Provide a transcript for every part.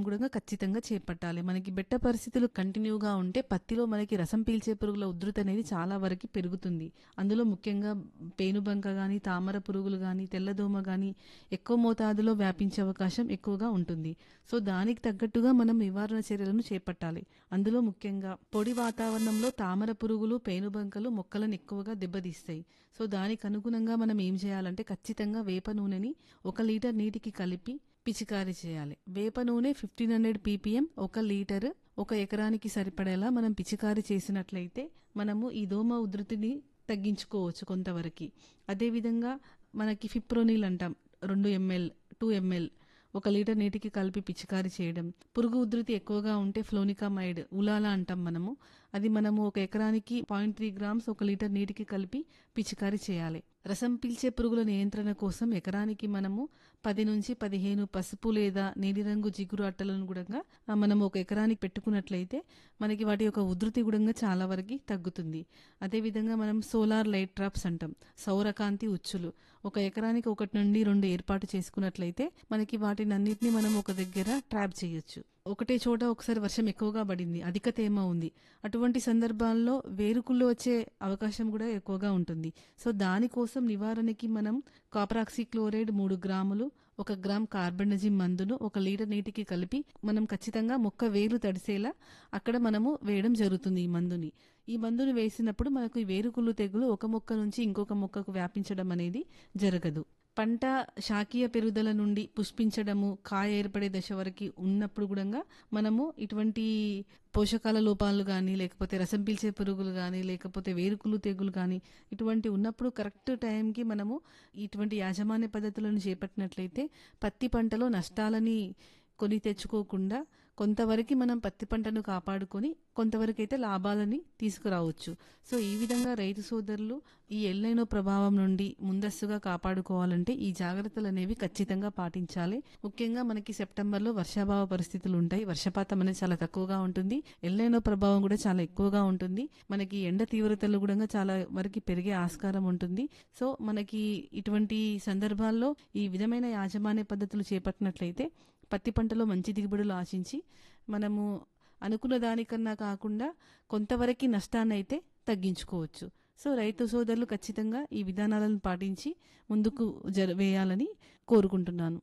కూడా ఖచ్చితంగా చేపట్టాలి మనకి బెట్ట పరిస్థితులు కంటిన్యూగా ఉంటే పత్తిలో మనకి రసం పీల్చే పురుగుల ఉధృతి అనేది చాలా వరకు పెరుగుతుంది అందులో ముఖ్యంగా పేనుబంక కానీ తామర పురుగులు కానీ తెల్లదోమ కానీ ఎక్కువ మోతాదులో వ్యాపించే అవకాశం ఎక్కువగా ఉంటుంది సో దానికి తగ్గట్టుగా మనం నివారణ చర్యలను చేపట్టాలి అందులో ముఖ్యంగా పొడి వాతావరణంలో తామర పురుగులు పేనుబంకలు మొక్కలను ఎక్కువగా దెబ్బతీస్తాయి సో దానికి అనుగుణంగా మనం ఏం చేయాలంటే ఖచ్చితంగా వేప నూనెని ఒక లీటర్ నీటికి కలిపి పిచికారీ చేయాలి వేప నూనె ఫిఫ్టీన్ హండ్రెడ్ పీపీఎం ఒక లీటర్ ఒక ఎకరానికి సరిపడేలా మనం పిచికారీ చేసినట్లయితే మనము ఈ దోమ ఉధృతిని తగ్గించుకోవచ్చు కొంతవరకు అదేవిధంగా మనకి ఫిప్రోనిల్ అంటాం రెండు ఎంఎల్ టూ ఎంఎల్ ఒక లీటర్ నీటికి కలిపి పిచికారీ చేయడం పురుగు ఉధృతి ఎక్కువగా ఉంటే ఫ్లోనికామైడ్ ఉలాలా అంటాం మనము అది మనము ఒక ఎకరానికి పాయింట్ త్రీ గ్రామ్స్ ఒక లీటర్ నీటికి కలిపి పిచికారీ చేయాలి రసం పీల్చే పురుగుల నియంత్రణ కోసం ఎకరానికి మనము పది నుంచి పదిహేను పసుపు లేదా నీలిరంగు జిగురు అట్టలను కూడా మనం ఒక ఎకరానికి పెట్టుకున్నట్లయితే మనకి వాటి యొక్క ఉధృతి కూడా చాలా వరకు తగ్గుతుంది అదేవిధంగా మనం సోలార్ లైట్ ట్రాప్స్ అంటాం సౌరకాంతి ఉచ్చులు ఒక ఎకరానికి ఒకటి నుండి రెండు ఏర్పాటు చేసుకున్నట్లయితే మనకి వాటిని అన్నిటిని మనం ఒక దగ్గర ట్రాప్ చేయొచ్చు ఒకటే చోట ఒకసారి వర్షం ఎక్కువగా పడింది అధిక తేమ ఉంది అటువంటి సందర్భాల్లో వేరుకుళ్ళు వచ్చే అవకాశం కూడా ఎక్కువగా ఉంటుంది సో దానికోసం నివారణకి మనం కాపరాక్సీ క్లోరైడ్ మూడు గ్రాములు ఒక గ్రామ్ కార్బనజిమ్ మందును ఒక లీటర్ నీటికి కలిపి మనం ఖచ్చితంగా మొక్క వేరు తడిసేలా అక్కడ మనము వేయడం జరుగుతుంది ఈ మందుని ఈ మందును వేసినప్పుడు మనకు ఈ వేరుకుళ్ళు తెగులు ఒక మొక్క నుంచి ఇంకొక మొక్కకు వ్యాపించడం అనేది జరగదు పంట శాకీయ పెరుగుదల నుండి పుష్పించడము కాయ ఏర్పడే దశ వరకు ఉన్నప్పుడు కూడా మనము ఇటువంటి పోషకాల లోపాలు కానీ లేకపోతే రసం పీల్చే పురుగులు కానీ లేకపోతే వేరుకులు తెగులు కానీ ఇటువంటి ఉన్నప్పుడు కరెక్ట్ టైంకి మనము ఇటువంటి యాజమాన్య పద్ధతులను చేపట్టినట్లయితే పత్తి పంటలో నష్టాలని కొని తెచ్చుకోకుండా కొంతవరకు మనం పత్తి పంటను కాపాడుకొని కొంతవరకు అయితే లాభాలని తీసుకురావచ్చు సో ఈ విధంగా రైతు సోదరులు ఈ ఎల్లైనో ప్రభావం నుండి ముందస్తుగా కాపాడుకోవాలంటే ఈ జాగ్రత్తలు అనేవి ఖచ్చితంగా పాటించాలి ముఖ్యంగా మనకి సెప్టెంబర్లో వర్షాభావ పరిస్థితులు ఉంటాయి వర్షపాతం అనేది చాలా తక్కువగా ఉంటుంది ఎల్లైనో ప్రభావం కూడా చాలా ఎక్కువగా ఉంటుంది మనకి ఎండ తీవ్రతలు కూడా చాలా వరకు పెరిగే ఆస్కారం ఉంటుంది సో మనకి ఇటువంటి సందర్భాల్లో ఈ విధమైన యాజమాన్య పద్ధతులు చేపట్టినట్లయితే పత్తి పంటలో మంచి దిగుబడులు ఆశించి మనము అనుకున్న దానికన్నా కాకుండా కొంతవరకు నష్టాన్ని అయితే తగ్గించుకోవచ్చు సో రైతు సోదరులు ఖచ్చితంగా ఈ విధానాలను పాటించి ముందుకు జర వేయాలని కోరుకుంటున్నాను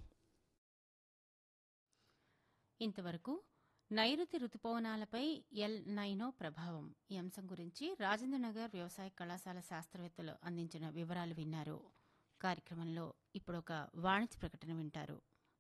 ఇంతవరకు నైరుతి రుతుపవనాలపై ఎల్ నైనో ప్రభావం ఈ అంశం గురించి రాజేంద్రనగర్ వ్యవసాయ కళాశాల శాస్త్రవేత్తలు అందించిన వివరాలు విన్నారు కార్యక్రమంలో ఇప్పుడొక వాణిజ్య ప్రకటన వింటారు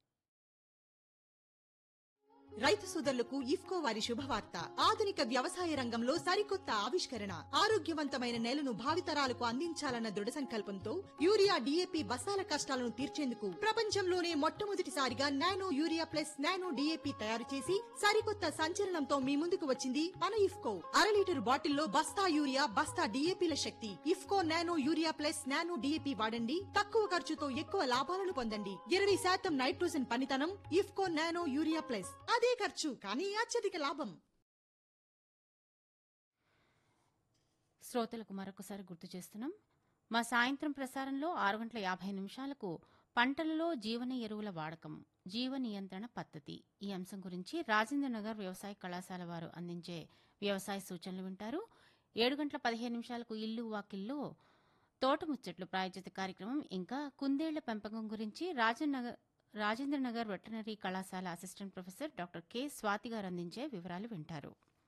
రైతు సోదరులకు ఇఫ్కో వారి శుభవార్త ఆధునిక వ్యవసాయ రంగంలో సరికొత్త ఆవిష్కరణ ఆరోగ్యవంతమైన నేలను భావితరాలకు అందించాలన్న దృఢ సంకల్పంతో యూరియా డిఏపి బస్తాల కష్టాలను తీర్చేందుకు ప్రపంచంలోనే మొట్టమొదటిసారిగా nano urea plus nano DAP తయారు చేసి సరికొత్త సంచలనంతో మీ ముందుకు వచ్చింది మన ఇఫ్కో అర లీటర్ బాటిల్లో బస్తా యూరియా బస్తా డిఏపిల శక్తి IFFCO nano urea plus nano DAP వాడండి తక్కువ ఖర్చుతో ఎక్కువ లాభాలను పొందండి ఇరవై శాతం నైట్రోజన్ పనితనం ఇఫ్కో నానో యూరియా ప్లస్ అదే ఖర్చు కానీ అత్యధిక లాభం శ్రోతలకు మరొకసారి గుర్తు చేస్తున్నాం మా సాయంత్రం ప్రసారంలో ఆరు గంటల యాభై నిమిషాలకు పంటలలో జీవన ఎరువుల వాడకం జీవ నియంత్రణ పద్ధతి ఈ అంశం గురించి రాజేంద్రనగర్ వ్యవసాయ కళాశాల వారు అందించే వ్యవసాయ సూచనలు వింటారు ఏడు గంటల పదిహేను నిమిషాలకు ఇల్లు వాకిల్లో తోటముచ్చట్లు ప్రాయోజిత కార్యక్రమం ఇంకా కుందేళ్ల పెంపకం గురించి రాజనగర్ రాజేంద్రనగర్ వెటనరీ కళాశాల assistant professor doctor K Swathi garu అందించే వివరాలు వింటారు